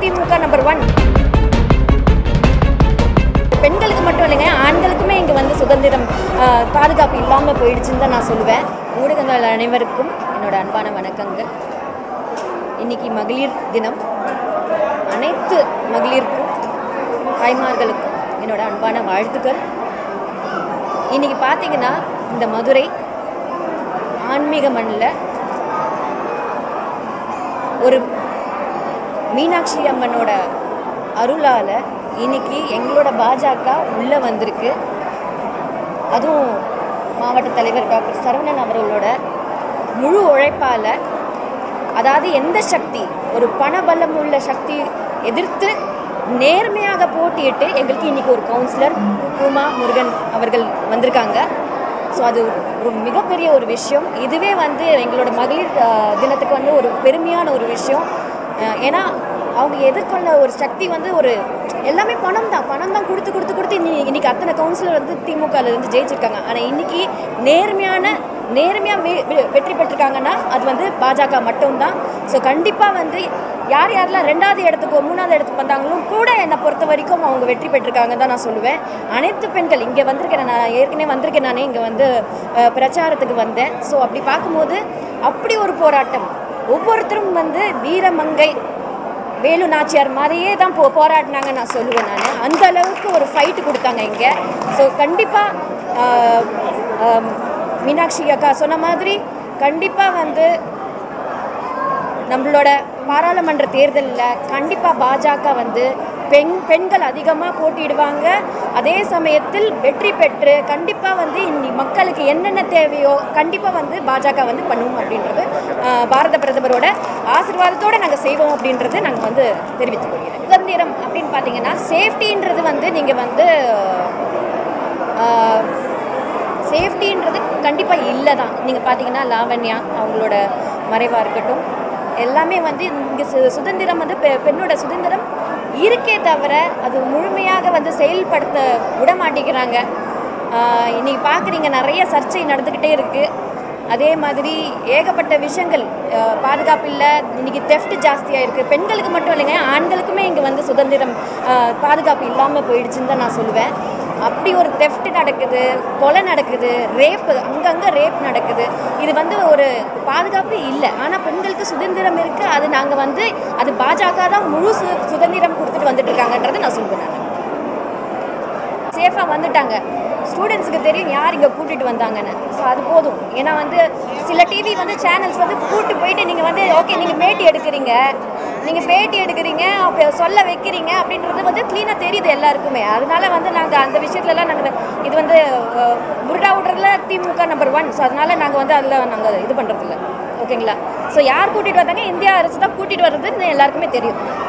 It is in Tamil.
திமுக நம்பர் ஒன் பெண்களுக்கு மட்டும் இல்லைங்க ஆண்களுக்குமே இங்கே வந்து சுதந்திரம் ஆஹ், பாதுகாப்பு இல்லாமல் போயிடுச்சுன்னு தான் நான் சொல்லுவேன் ஊடகங்கள் அனைவருக்கும் என்னோட அன்பான வணக்கங்கள் இன்னைக்கு மகளிர் தினம் அனைத்து மகளிருக்கும் தாய்மார்களுக்கும் என்னோட அன்பான வாழ்த்துக்கள் இன்னைக்கு பார்த்தீங்கன்னா இந்த மதுரை ஆன்மீக மண்ணில் ஒரு மீனாட்சி அம்மனோட அருளால் இன்னைக்கு எங்களோட பாஜக உள்ளே வந்திருக்கு அதுவும் மாவட்ட தலைவர் டாக்டர் சரவணன் அவர்களோட முழு உழைப்பால் அதாவது எந்த சக்தி ஒரு பணபலம் உள்ள சக்தி எதிர்த்து நேர்மையாக போட்டியிட்டு எங்களுக்கு இன்னைக்கு ஒரு கவுன்சிலர் உமா முருகன் அவர்கள் வந்திருக்காங்க ஸோ அது ஒரு மிகப்பெரிய ஒரு விஷயம் இதுவே வந்து எங்களோட மகளிர் அஹ், தினத்துக்கு வந்து ஒரு பெருமையான ஒரு விஷயம் அஹ், ஏன்னா அவங்க எதிர்கொண்ட ஒரு சக்தி வந்து ஒரு எல்லாமே பணம் தான் பணம் தான் கொடுத்து கொடுத்து கொடுத்து இன்னி இன்னைக்கு அத்தனை கவுன்சிலர் வந்து திமுகல இருந்து ஜெயிச்சிருக்காங்க ஆனால் இன்னைக்கு நேர்மையான நேர்மையாக வெ வெ- வெற்றி பெற்றிருக்காங்கன்னா அது வந்து பாஜக மட்டும்தான் ஸோ கண்டிப்பாக வந்து யார் யாரெல்லாம் ரெண்டாவது இடத்துக்கு மூணாவது இடத்துக்கு வந்தாங்களோ கூட என்னை பொறுத்த வரைக்கும் அவங்க வெற்றி பெற்றிருக்காங்க தான் நான் சொல்லுவேன் அனைத்து பெண்கள் இங்கே வந்திருக்கேன் நான் ஏற்கனவே வந்திருக்கேன் நானே இங்கே வந்து அஹ், பிரச்சாரத்துக்கு வந்தேன் ஸோ அப்படி பார்க்கும்போது அப்படி ஒரு போராட்டம் ஒவ்வொருத்தரும் வந்து வீரமங்கை வேலு நாச்சியார் மாதிரியே தான் போ போராடினாங்க நான் சொல்லுவேன் நான் அந்த அளவுக்கு ஒரு ஃபைட்டு கொடுத்தாங்க இங்கே ஸோ கண்டிப்பாக மீனாட்சி அக்கா சொன்ன மாதிரி கண்டிப்பாக வந்து நம்மளோட பாராளுமன்ற தேர்தலில் கண்டிப்பாக பாஜக வந்து பெண் பெண்கள் அதிகமாக போட்டியிடுவாங்க அதே சமயத்தில் வெற்றி பெற்று கண்டிப்பாக வந்து இன்னி மக்களுக்கு என்னென்ன தேவையோ கண்டிப்பாக வந்து பாஜக வந்து பண்ணுவோம் அப்படின்றது ஆஹ், பாரத பிரதமரோட ஆசீர்வாதத்தோடு நாங்கள் செய்வோம் அப்படின்றது நாங்கள் வந்து தெரிவித்துக் கொள்கிறேன் சுதந்திரம் அப்படின்னு பார்த்தீங்கன்னா சேஃப்டின்றது வந்து நீங்கள் வந்து ஆஹ், சேஃப்டின்றது கண்டிப்பாக இல்லை தான் நீங்கள் பார்த்தீங்கன்னா லாவண்யா அவங்களோட மறைவாக இருக்கட்டும் எல்லாமே வந்து இங்கே சு சுதந்திரம் வந்து பெ பெண்ணோட சுதந்திரம் இருக்கே தவிர அது முழுமையாக வந்து செயல்படுத்த விட மாட்டேங்கிறாங்க ஆஹ் இன்னைக்கு பார்க்குறீங்க நிறைய சர்ச்சை நடந்துக்கிட்டே இருக்குது அதே மாதிரி ஏகப்பட்ட விஷயங்கள் ஆஹ் பாதுகாப்பு இல்லை இன்னைக்கு தெஃப்ட் ஜாஸ்தியாக இருக்குது பெண்களுக்கு மட்டும் இல்லைங்க ஆண்களுக்குமே இங்கே வந்து சுதந்திரம் ஆஹ் பாதுகாப்பு இல்லாமல் போயிடுச்சுன்னு தான் நான் சொல்லுவேன் அப்படி ஒரு தெஃப்ட் நடக்குது கொலை நடக்குது ரேப்பு அங்கங்கே ரேப் நடக்குது இது வந்து ஒரு பாதுகாப்பு இல்லை ஆனால் பெண்களுக்கு சுதந்திரம் இருக்குது அது நாங்கள் வந்து அது பாஜக தான் முழு சு சுதந்திரம் கொடுத்துட்டு வந்துட்டு இருக்காங்கன்றதை நான் சொல்லுவேன் நான் சேஃபாக வந்துட்டாங்க ஸ்டூடெண்ட்ஸுக்கு தெரியும் யார் இங்கே கூட்டிகிட்டு வந்தாங்கன்னு ஸோ அது போதும் ஏன்னா வந்து சில டிவி வந்து சேனல்ஸ் வந்து கூட்டு போயிட்டு நீங்கள் வந்து ஓகே நீங்கள் பேட்டி எடுக்கிறீங்க நீங்கள் பேட்டி எடுக்கிறீங்க அப்போ சொல்ல வைக்கிறீங்க அப்படின்றது வந்து க்ளீனாக தெரியுது எல்லாருக்குமே அதனால வந்து நாங்கள் அந்த விஷயத்துலலாம் நாங்கள் இது வந்து அஹ், புருடா விட்றதுல திமுக நம்பர் ஒன் ஸோ அதனால நாங்கள் வந்து அதில் நாங்கள் இது பண்ணுறதில்ல ஓகேங்களா ஸோ யார் கூட்டிகிட்டு வந்தாங்க இந்தியா அரசு தான் கூட்டிகிட்டு வர்றதுன்னு எல்லாருக்குமே தெரியும்